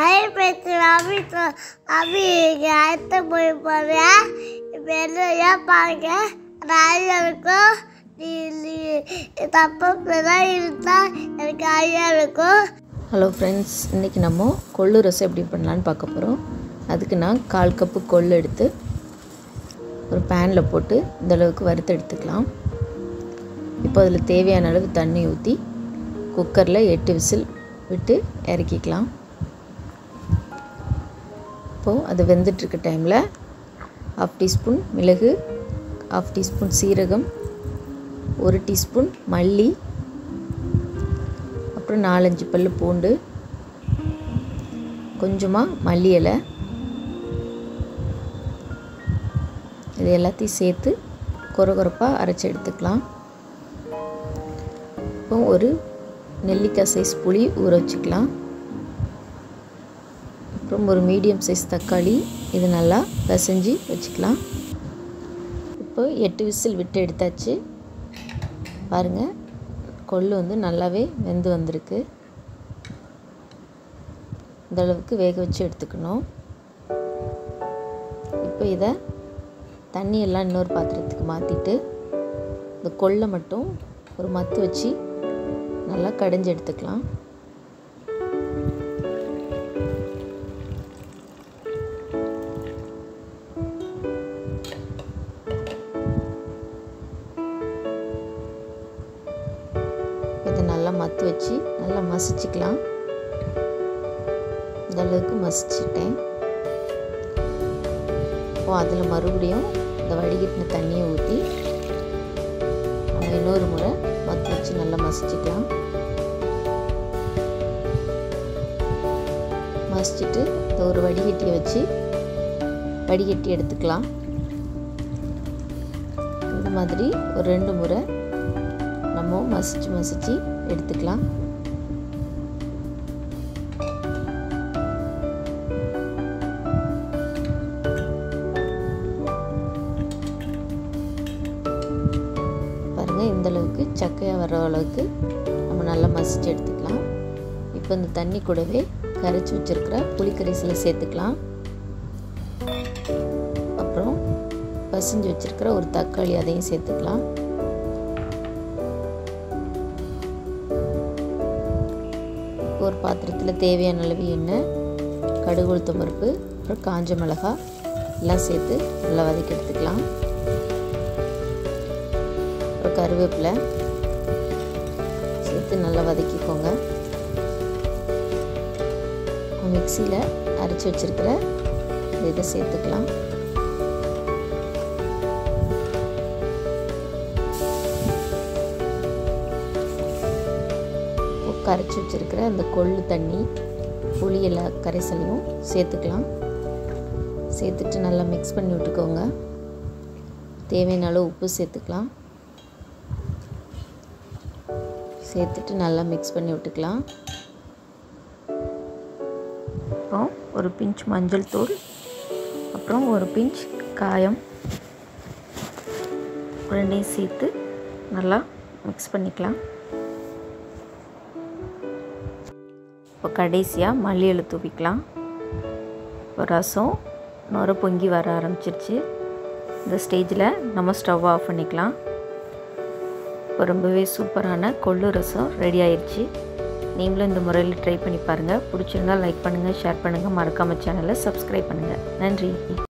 hi பேச்சு அபி சொ- அபி அடுத்த போய் போகிறேன் இப்போ என்ன பாருங்க ராஜா இருக்கும் நீ நீ தப்பு தான் இருந்தா எனக்கு ஐயா இருக்கும் ஹலோ ஃப்ரெண்ட்ஸ் இன்றைக்கி நம்ம கொள்ளு ரசம் எப்படி பண்ணலான்னு பார்க்க போகிறோம் அதுக்கு நான் கால் கப்பு கொள்ளு எடுத்து ஒரு பேனில் போட்டு இந்த அளவுக்கு வறுத்து எடுத்துக்கலாம் இப்போ அதில் தேவையான அளவு தண்ணி ஊற்றி குக்கரில் எட்டு விசில் விட்டு இறக்கிக்கலாம் இப்போது அது வெந்துட்டுருக்க டைமில் ஹாஃப் டீஸ்பூன் மிளகு ஹாஃப் டீஸ்பூன் சீரகம் ஒரு டீஸ்பூன் மல்லி அப்புறம் நாலஞ்சு பல் பூண்டு கொஞ்சமாக மல்லி இலை இது எல்லாத்தையும் சேர்த்து கொரகொரப்பாக அரைச்சி எடுத்துக்கலாம் இப்போ ஒரு நெல்லிக்காய் சைஸ் புளி ஊற வச்சுக்கலாம் அப்புறம் ஒரு மீடியம் சைஸ் தக்காளி இது நல்லா பிசைஞ்சு வச்சுக்கலாம் இப்போ எட்டு விசில் விட்டு எடுத்தாச்சு பாருங்கள் கொள்ளு வந்து நல்லாவே வெந்து வந்திருக்கு இந்த அளவுக்கு வேக வச்சு எடுத்துக்கணும் இப்போ இதை தண்ணியெல்லாம் இன்னொரு பாத்திரத்துக்கு மாற்றிட்டு இந்த கொள்ளை மட்டும் ஒரு மத்து வச்சு நல்லா கடைஞ்சி எடுத்துக்கலாம் இதை நல்லா மத்து வச்சு நல்லா மசிச்சுக்கலாம் இந்த அளவுக்கு மசிச்சிட்டேன் இப்போ அதில் மறுபடியும் இந்த வடிகட்டின தண்ணியை ஊற்றி நம்ம இன்னொரு முறை மத்து வச்சு நல்லா மசிச்சுக்கலாம் மசிச்சுட்டு இந்த ஒரு வடிகட்டியை வச்சு வடிகட்டி எடுத்துக்கலாம் இந்த மாதிரி ஒரு ரெண்டு முறை நம்ம மசிச்சு மசிச்சு எடுத்துக்கலாம் பாருங்கள் இந்த அளவுக்கு சக்கையாக வர அளவுக்கு நம்ம நல்லா மசிச்சு எடுத்துக்கலாம் இப்போ இந்த தண்ணி கூடவே கரைச்சி வச்சுருக்கிற புளிக்கரைசலை சேர்த்துக்கலாம் அப்புறம் பசிஞ்சு வச்சுருக்கிற ஒரு தக்காளி அதையும் சேர்த்துக்கலாம் ஒரு பாத்திரத்தில் தேவையான அளவு எண்ணெய் கடுகு உளுத்தம் பருப்பு அப்புறம் காஞ்ச மிளகாய் எல்லாம் சேர்த்து நல்லா வதக்கி எடுத்துக்கலாம் அப்புறம் கருவேப்பிலை சேர்த்து நல்லா வதக்கிக்கோங்க மிக்சியில் அரைச்சி வச்சுருக்கிற இதை சேர்த்துக்கலாம் கரைச்சி வச்சுருக்கிற அந்த கொள்ளு தண்ணி புளி எல்லா கரைசலையும் சேர்த்துக்கலாம் சேர்த்துட்டு நல்லா மிக்ஸ் பண்ணி விட்டுக்கோங்க தேவையான அளவு உப்பு சேர்த்துக்கலாம் சேர்த்துட்டு நல்லா மிக்ஸ் பண்ணி விட்டுக்கலாம் அப்புறம் ஒரு பிஞ்ச் மஞ்சள் தூள் அப்புறம் ஒரு பிஞ்ச் காயம் ரெண்டையும் சேர்த்து நல்லா மிக்ஸ் பண்ணிக்கலாம் இப்போ கடைசியாக மல்லி இலை தூவிக்கலாம் இப்போ ரசம் நுர பொங்கி வர ஆரம்பிச்சிருச்சு இந்த ஸ்டேஜில் நம்ம ஸ்டவ் ஆஃப் பண்ணிக்கலாம் இப்போ ரொம்பவே சூப்பரான கொள்ளு ரசம் ரெடி ஆயிடுச்சு நீங்களும் இந்த முறையில் ட்ரை பண்ணி பாருங்கள் பிடிச்சிருந்தால் லைக் பண்ணுங்கள் ஷேர் பண்ணுங்கள் மறக்காமல் சேனலை சப்ஸ்கிரைப் பண்ணுங்கள் நன்றி